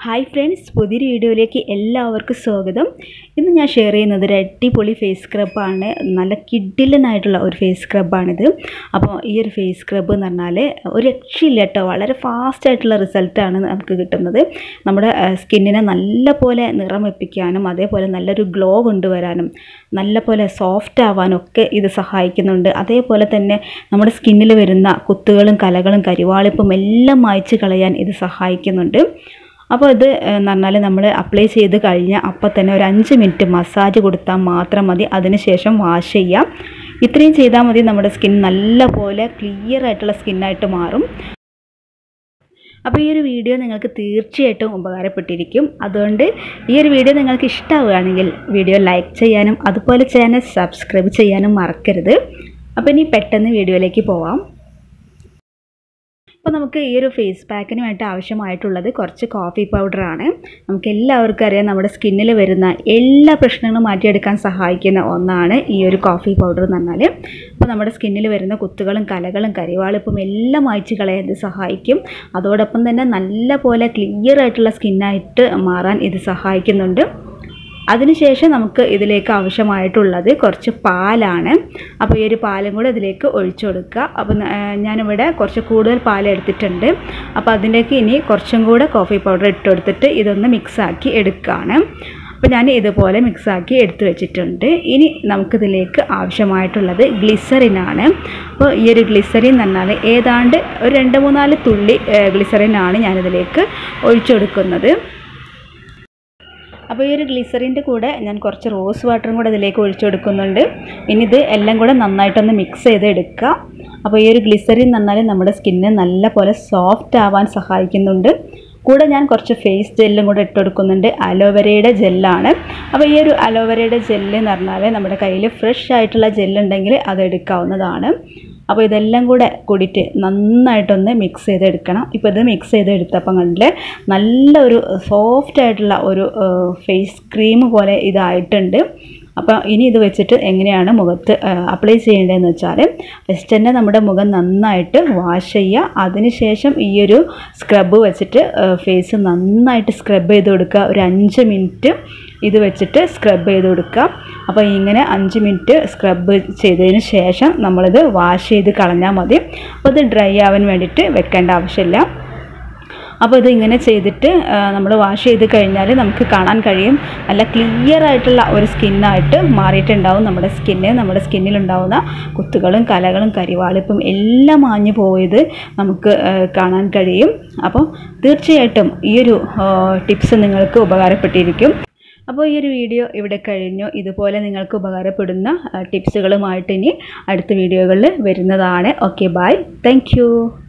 hi friends പുതിയൊരു വീഡിയോയിലേക്ക് എല്ലാവർക്കും സ്വാഗതം ഇന്ന് ഞാൻ ഷെയർ ചെയ്യുന്നത് ഒരു അടിപൊളി ഫേസ് സ്ക്രബാണ് നല്ല കിഡിലനായിട്ടുള്ള ഒരു ഫേസ് സ്ക്രബാണിത് അപ്പോൾ ഈ ഒരു ഫേസ് സ്ക്രബ് എന്ന് പറഞ്ഞാൽ ഒരു രക്ഷയില്ല കേട്ടോ വളരെ ഫാസ്റ്റ് ആയിട്ടുള്ള റിസൾട്ടാണ് നമുക്ക് കിട്ടുന്നത് നമ്മുടെ സ്കിന്നിനെ നല്ല പോലെ നിറം വെപ്പിക്കാനും അതേപോലെ നല്ലൊരു ഗ്ലോ കൊണ്ടുവരാനും നല്ല പോലെ സോഫ്റ്റ് ആവാനും ഒക്കെ ഇത് സഹായിക്കുന്നുണ്ട് അതേപോലെ തന്നെ നമ്മുടെ സ്കിന്നിൽ വരുന്ന കുത്തുകളും കലകളും കരിവാളിപ്പും എല്ലാം മായ്ച്ച് കളയാൻ ഇത് സഹായിക്കുന്നുണ്ട് അപ്പോൾ ഇത് എന്ന് പറഞ്ഞാൽ നമ്മൾ അപ്ലൈ ചെയ്ത് കഴിഞ്ഞാൽ അപ്പോൾ തന്നെ ഒരു അഞ്ച് മിനിറ്റ് മസാജ് കൊടുത്താൽ മാത്രം മതി അതിനുശേഷം വാഷ് ചെയ്യാം ഇത്രയും ചെയ്താൽ മതി നമ്മുടെ സ്കിൻ നല്ല പോലെ ക്ലിയർ ആയിട്ടുള്ള സ്കിന്നായിട്ട് മാറും അപ്പോൾ ഈ ഒരു വീഡിയോ നിങ്ങൾക്ക് തീർച്ചയായിട്ടും ഉപകാരപ്പെട്ടിരിക്കും അതുകൊണ്ട് ഈ ഒരു വീഡിയോ നിങ്ങൾക്ക് ഇഷ്ടമാവുകയാണെങ്കിൽ വീഡിയോ ലൈക്ക് ചെയ്യാനും അതുപോലെ ചാനൽ സബ്സ്ക്രൈബ് ചെയ്യാനും മറക്കരുത് അപ്പോൾ ഇനി പെട്ടെന്ന് വീഡിയോയിലേക്ക് പോവാം അപ്പോൾ നമുക്ക് ഈ ഒരു ഫേസ് പാക്കിന് വേണ്ടി ആവശ്യമായിട്ടുള്ളത് കുറച്ച് കോഫി പൗഡറാണ് നമുക്ക് എല്ലാവർക്കും അറിയാം നമ്മുടെ സ്കിന്നിൽ വരുന്ന എല്ലാ പ്രശ്നങ്ങളും മാറ്റിയെടുക്കാൻ സഹായിക്കുന്ന ഒന്നാണ് ഈ ഒരു കോഫി പൗഡർ എന്ന് പറഞ്ഞാൽ അപ്പോൾ നമ്മുടെ സ്കിന്നിൽ വരുന്ന കുത്തുകളും കലകളും കരിവാളിപ്പും എല്ലാം മായ്ച്ച് കളയാൻ ഇത് സഹായിക്കും അതോടൊപ്പം തന്നെ നല്ല പോലെ ക്ലിയർ ആയിട്ടുള്ള സ്കിന്നായിട്ട് മാറാൻ ഇത് സഹായിക്കുന്നുണ്ട് അതിനുശേഷം നമുക്ക് ഇതിലേക്ക് ആവശ്യമായിട്ടുള്ളത് കുറച്ച് പാലാണ് അപ്പോൾ ഈ ഒരു പാലും കൂടെ ഇതിലേക്ക് ഒഴിച്ചു കൊടുക്കുക അപ്പോൾ ഞാനിവിടെ കുറച്ച് കൂടുതൽ പാൽ എടുത്തിട്ടുണ്ട് അപ്പോൾ അതിലേക്ക് ഇനി കുറച്ചും കൂടെ കോഫി പൗഡർ ഇട്ട് കൊടുത്തിട്ട് ഇതൊന്ന് മിക്സാക്കി എടുക്കുകയാണ് അപ്പോൾ ഞാൻ ഇതുപോലെ മിക്സാക്കി എടുത്തു വെച്ചിട്ടുണ്ട് ഇനി നമുക്കിതിലേക്ക് ആവശ്യമായിട്ടുള്ളത് ഗ്ലിസറിനാണ് അപ്പോൾ ഈ ഒരു ഗ്ലിസറിൻ എന്ന് പറഞ്ഞാൽ ഏതാണ്ട് ഒരു രണ്ട് മൂന്നാല് തുള്ളി ഗ്ലിസറിനാണ് ഞാനിതിലേക്ക് ഒഴിച്ചു കൊടുക്കുന്നത് അപ്പോൾ ഈ ഒരു ഗ്ലിസറിൻ്റെ കൂടെ ഞാൻ കുറച്ച് റോസ് വാട്ടറും കൂടെ ഇതിലേക്ക് ഒഴിച്ചു കൊടുക്കുന്നുണ്ട് ഇനി ഇത് എല്ലാം കൂടെ നന്നായിട്ടൊന്ന് മിക്സ് ചെയ്ത് എടുക്കുക അപ്പോൾ ഈ ഒരു ഗ്ലിസറിൻ എന്ന് പറഞ്ഞാൽ നമ്മുടെ സ്കിന്നിന് നല്ല പോലെ സോഫ്റ്റ് ആവാൻ സഹായിക്കുന്നുണ്ട് കൂടെ ഞാൻ കുറച്ച് ഫേസ് ജെല്ലും കൂടെ ഇട്ട് കൊടുക്കുന്നുണ്ട് അലോവേരയുടെ ജെല്ലാണ് അപ്പോൾ ഈ ഒരു അലോവേരയുടെ ജെല്ല് എന്ന് പറഞ്ഞാൽ നമ്മുടെ കയ്യിൽ ഫ്രഷ് ആയിട്ടുള്ള ജെല്ലുണ്ടെങ്കിൽ അത് എടുക്കാവുന്നതാണ് അപ്പോൾ ഇതെല്ലാം കൂടെ കൂടിയിട്ട് നന്നായിട്ടൊന്ന് മിക്സ് ചെയ്തെടുക്കണം ഇപ്പോൾ ഇത് മിക്സ് ചെയ്തെടുത്തപ്പം കണ്ടില്ലേ നല്ലൊരു സോഫ്റ്റ് ആയിട്ടുള്ള ഒരു ഫേസ് ക്രീം പോലെ ഇതായിട്ടുണ്ട് അപ്പോൾ ഇനി ഇത് വെച്ചിട്ട് എങ്ങനെയാണ് മുഖത്ത് അപ്ലൈ ചെയ്യേണ്ടതെന്ന് വെച്ചാൽ ഫസ്റ്റ് തന്നെ നമ്മുടെ മുഖം നന്നായിട്ട് വാഷ് ചെയ്യുക അതിനുശേഷം ഈ ഒരു സ്ക്രബ് വെച്ചിട്ട് ഫേസ് നന്നായിട്ട് സ്ക്രബ് ചെയ്ത് കൊടുക്കുക ഒരു അഞ്ച് മിനിറ്റ് ഇത് വെച്ചിട്ട് സ്ക്രബ് ചെയ്ത് കൊടുക്കുക അപ്പോൾ ഇങ്ങനെ അഞ്ച് മിനിറ്റ് സ്ക്രബ് ചെയ്തതിന് ശേഷം നമ്മളിത് വാഷ് ചെയ്ത് കളഞ്ഞാൽ മതി അപ്പോൾ ഇത് ഡ്രൈ ആവാൻ വേണ്ടിയിട്ട് വെക്കേണ്ട ആവശ്യമില്ല അപ്പോൾ ഇത് ഇങ്ങനെ ചെയ്തിട്ട് നമ്മൾ വാഷ് ചെയ്ത് കഴിഞ്ഞാൽ നമുക്ക് കാണാൻ കഴിയും നല്ല ക്ലിയർ ആയിട്ടുള്ള ഒരു സ്കിന്നായിട്ട് മാറിയിട്ടുണ്ടാവും നമ്മുടെ സ്കിന്ന് നമ്മുടെ സ്കിന്നിലുണ്ടാവുന്ന കുത്തുകളും കലകളും കരിവാളിപ്പും എല്ലാം മാഞ്ഞു പോയത് നമുക്ക് കാണാൻ കഴിയും അപ്പോൾ തീർച്ചയായിട്ടും ഈ ഒരു ടിപ്സ് നിങ്ങൾക്ക് ഉപകാരപ്പെട്ടിരിക്കും അപ്പോൾ ഈ ഒരു വീഡിയോ ഇവിടെ കഴിഞ്ഞു ഇതുപോലെ നിങ്ങൾക്ക് ഉപകാരപ്പെടുന്ന ടിപ്സുകളുമായിട്ട് ഇനി അടുത്ത വീഡിയോകളിൽ വരുന്നതാണ് ഓക്കെ ബായ് താങ്ക്